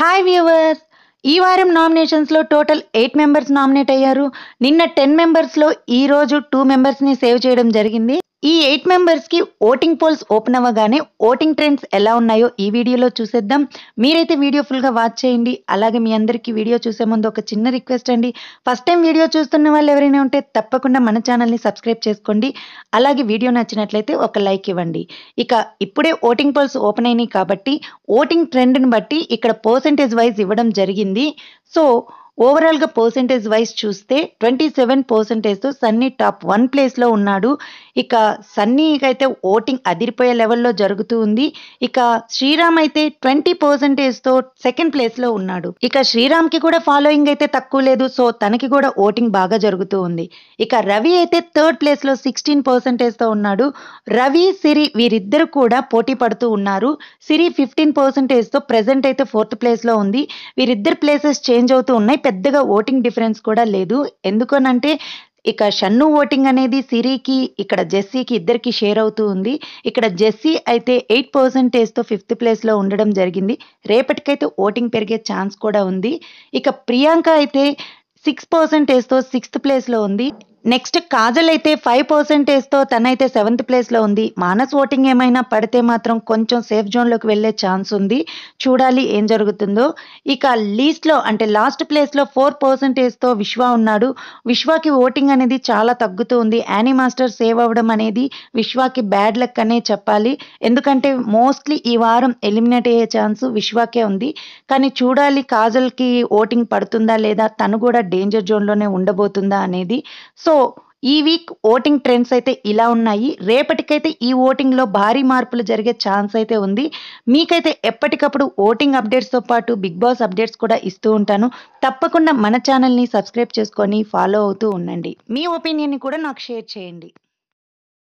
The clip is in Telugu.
హాయ్ వ్యూవర్స్ ఈ వారం నామినేషన్స్లో టోటల్ ఎయిట్ మెంబర్స్ నామినేట్ అయ్యారు నిన్న టెన్ మెంబర్స్లో ఈ రోజు టూ మెంబర్స్ని సేవ్ చేయడం జరిగింది ఈ ఎయిట్ మెంబర్స్కి ఓటింగ్ పోల్స్ ఓపెన్ అవ్వగానే ఓటింగ్ ట్రెండ్స్ ఎలా ఉన్నాయో ఈ వీడియోలో చూసేద్దాం మీరైతే వీడియో ఫుల్గా వాచ్ చేయండి అలాగే మీ అందరికీ వీడియో చూసే ముందు ఒక చిన్న రిక్వెస్ట్ అండి ఫస్ట్ టైం వీడియో చూస్తున్న వాళ్ళు ఎవరైనా ఉంటే తప్పకుండా మన ఛానల్ని సబ్స్క్రైబ్ చేసుకోండి అలాగే వీడియో నచ్చినట్లయితే ఒక లైక్ ఇవ్వండి ఇక ఇప్పుడే ఓటింగ్ పోల్స్ ఓపెన్ అయినాయి కాబట్టి ఓటింగ్ ట్రెండ్ని బట్టి ఇక్కడ పర్సంటేజ్ వైజ్ ఇవ్వడం జరిగింది సో ఓవరాల్గా పర్సంటేజ్ వైజ్ చూస్తే ట్వంటీ సెవెన్ పర్సంటేజ్తో సన్నీ టాప్ వన్ ప్లేస్లో ఉన్నాడు ఇక సన్నీకి అయితే ఓటింగ్ అదిరిపోయే లెవెల్లో జరుగుతూ ఉంది ఇక శ్రీరామ్ అయితే ట్వంటీ పర్సంటేజ్తో సెకండ్ ప్లేస్లో ఉన్నాడు ఇక శ్రీరామ్కి కూడా ఫాలోయింగ్ అయితే తక్కువ లేదు సో తనకి కూడా ఓటింగ్ బాగా జరుగుతూ ఉంది ఇక రవి అయితే థర్డ్ ప్లేస్లో సిక్స్టీన్ పర్సంటేజ్తో ఉన్నాడు రవి సిరి వీరిద్దరు కూడా పోటీ పడుతూ ఉన్నారు సిరి ఫిఫ్టీన్ పర్సంటేజ్తో ప్రెసెంట్ అయితే ఫోర్త్ ప్లేస్లో ఉంది వీరిద్దరు ప్లేసెస్ చేంజ్ అవుతూ ఉన్నాయి పెద్దగా ఓటింగ్ డిఫరెన్స్ కూడా లేదు ఎందుకనంటే ఇక షన్ను ఓటింగ్ అనేది సిరికి ఇక్కడ జెస్సీకి ఇద్దరికి షేర్ అవుతూ ఉంది ఇక్కడ జెస్సీ అయితే ఎయిట్ పర్సెంటేజ్తో ఫిఫ్త్ ప్లేస్లో ఉండడం జరిగింది రేపటికైతే ఓటింగ్ పెరిగే ఛాన్స్ కూడా ఉంది ఇక ప్రియాంక అయితే సిక్స్ పర్సెంటేజ్తో సిక్స్త్ ప్లేస్లో ఉంది నెక్స్ట్ కాజల్ అయితే ఫైవ్ పర్సెంటేజ్తో తనైతే సెవెంత్ ప్లేస్లో ఉంది మానస్ ఓటింగ్ ఏమైనా పడితే మాత్రం కొంచెం సేఫ్ జోన్లోకి వెళ్ళే ఛాన్స్ ఉంది చూడాలి ఏం జరుగుతుందో ఇక లీస్ట్లో అంటే లాస్ట్ ప్లేస్లో ఫోర్ పర్సెంటేజ్తో విశ్వ ఉన్నాడు విశ్వాకి ఓటింగ్ అనేది చాలా తగ్గుతూ ఉంది యానీ మాస్టర్ సేవ్ అవ్వడం అనేది విశ్వాకి బ్యాడ్ లక్ అనే చెప్పాలి ఎందుకంటే మోస్ట్లీ ఈ వారం ఎలిమినేట్ అయ్యే ఛాన్స్ విశ్వాకే ఉంది కానీ చూడాలి కాజల్కి ఓటింగ్ పడుతుందా లేదా తను కూడా డేంజర్ జోన్లోనే ఉండబోతుందా అనేది సో ఈ వీక్ ఓటింగ్ ట్రెండ్స్ అయితే ఇలా ఉన్నాయి రేపటికైతే ఈ ఓటింగ్లో భారీ మార్పులు జరిగే ఛాన్స్ అయితే ఉంది మీకైతే ఎప్పటికప్పుడు ఓటింగ్ అప్డేట్స్తో పాటు బిగ్ బాస్ అప్డేట్స్ కూడా ఇస్తూ ఉంటాను తప్పకుండా మన ఛానల్ని సబ్స్క్రైబ్ చేసుకొని ఫాలో అవుతూ ఉండండి మీ ఒపీనియన్ని కూడా నాకు షేర్ చేయండి